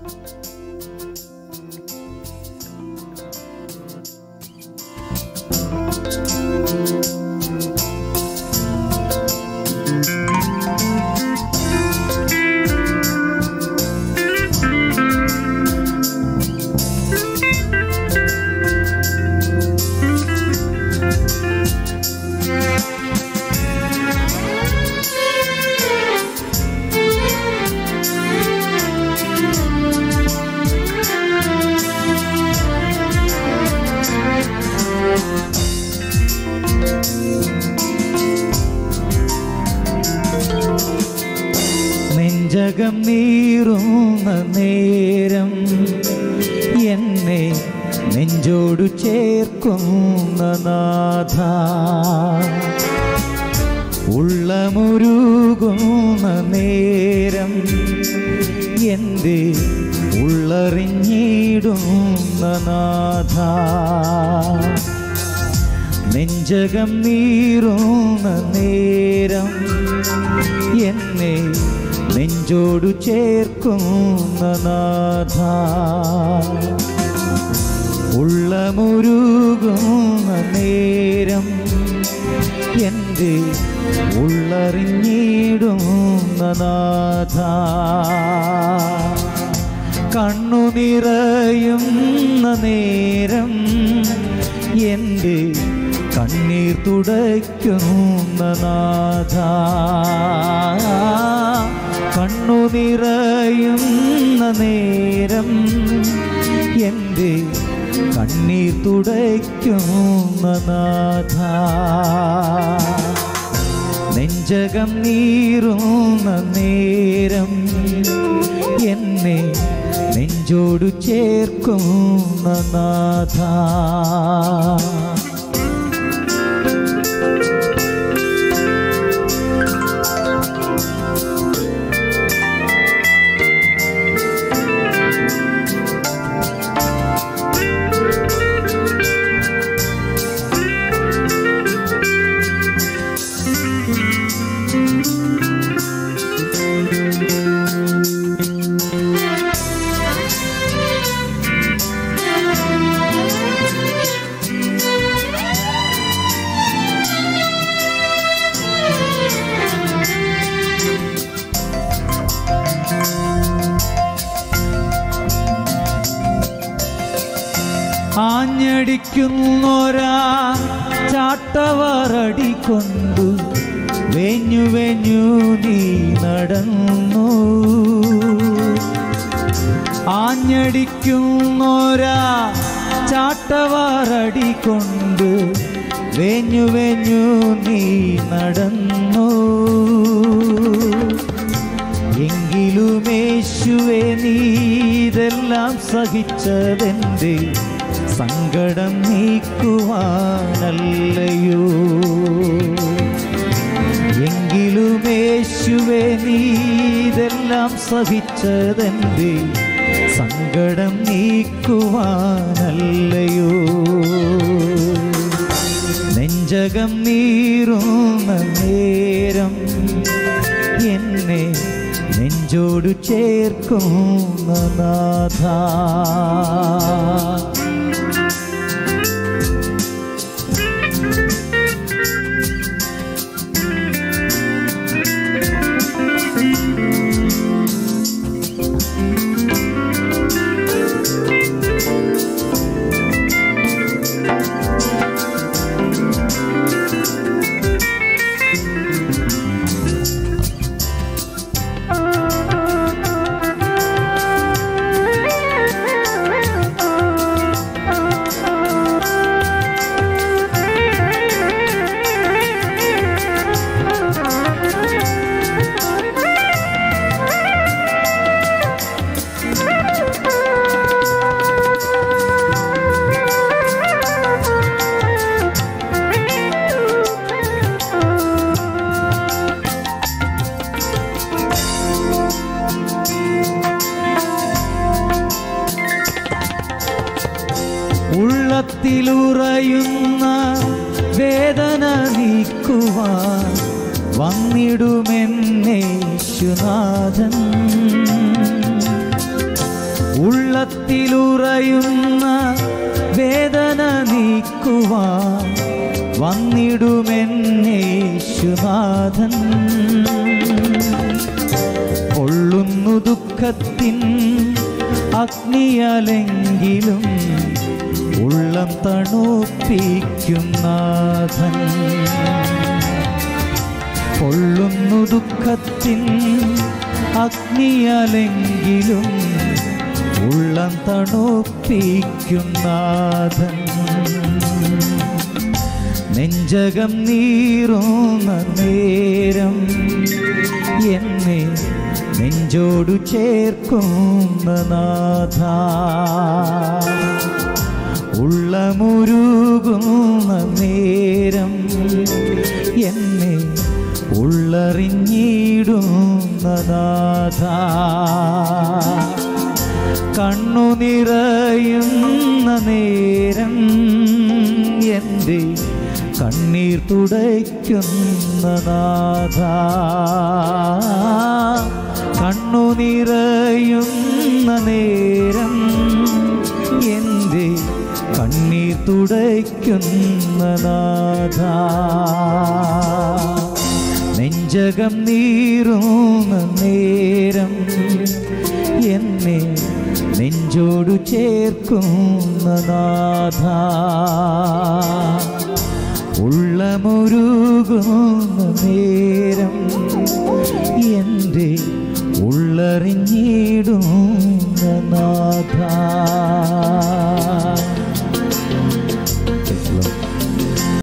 നെഞ്ചകം നീറുന്ന നേരം എന്നെ നെഞ്ചോടു ചേർക്കുന്ന നാഥ ഉള്ളമുരുകുന്ന നേരം എൻ്റെ ഉള്ളറിഞ്ഞിടുന്ന നാഥ നെഞ്ചകം നീറുന്ന നേരം എന്നെ നെഞ്ചോടു ചേർക്കുന്ന നാഥ ഉള്ളമുരുകുന്ന നേരം എൻ്റെ ഉള്ളറിഞ്ഞിടുന്ന നാഥ കണ്ണു നിറയുന്ന നേരം എൻ്റെ കണ്ണീർ തുടയ്ക്കുന്ന നാഥ കണ്ണു നിറയുന്ന നേരം എൻ്റെ കണ്ണീർ തുടയ്ക്കുന്ന നാഥ നെഞ്ചകം നീറുന്ന നേരം എന്നെ നെഞ്ചോടു ചേർക്കുന്ന നാഥ ആഞ്ഞടിക്കുന്നൊരാ ചാട്ടവറടി കൊണ്ടു വെഞ്ഞു വെഞ്ഞു നീ നടന്നു ആഞ്ഞടിക്കുന്നൊരാ ചാട്ടവാറടി കൊണ്ട് വെഞ്ഞു വെഞ്ഞു നീ നടന്നു എങ്കിലുമേശുവെ നീ ഇതെല്ലാം സഹിച്ചതെന്റെ സങ്കടം നീക്കുവാനല്ലയോ എങ്കിലുമേശുവെ നീ ഇതെല്ലാം സഹിച്ചതെന്റെ സങ്കടം നീക്കുവാനല്ലയോ നെഞ്ചകം നീറുന്ന നേരം എന്നെ നെഞ്ചോടു ചേർക്കുന്ന നാഥ ഉള്ളത്തിലുറയുന്ന വേദന നീക്കുവാൻ വന്നിടുമെന്നേശുനാഥൻ ഉള്ളത്തിലുറയുന്ന വേദന നീക്കുവാൻ വന്നിടുമെന്നേശുനാഥൻ പൊള്ളുന്നു ദുഃഖത്തിൻ അഗ്നിയലെങ്കിലും ഉള്ളം തണുപ്പിക്കും നാഥൻ പൊള്ളുന്നു ദുഃഖത്തിൻ അഗ്നിയലെങ്കിലും ഉള്ളം തണുപ്പിക്കും നാഥൻ നെഞ്ചകം നീറുന്ന നേരം എന്നെ നെഞ്ചോടു ചേർക്കുന്ന നാഥ ഉള്ളമുരുകുന്ന നേരം എന്നെ ഉള്ളറിഞ്ഞിടുന്ന നാഥ കണ്ണു നിറയുന്ന നേരം എൻ്റെ കണ്ണീർ തുടയ്ക്കുന്ന നാഥ കണ്ണു നിറയുന്ന നേരം എൻ്റെ കണ്ണീർ തുടയ്ക്കുന്ന നാഥ നെഞ്ചകം നീറുന്ന നേരം എന്നെ നെഞ്ചോടു ചേർക്കുന്ന നാഥ ഉള്ളമൊരുകുന്ന നേരം എൻ്റെ ഉള്ളറിഞ്ഞിടുന്ന നാഥ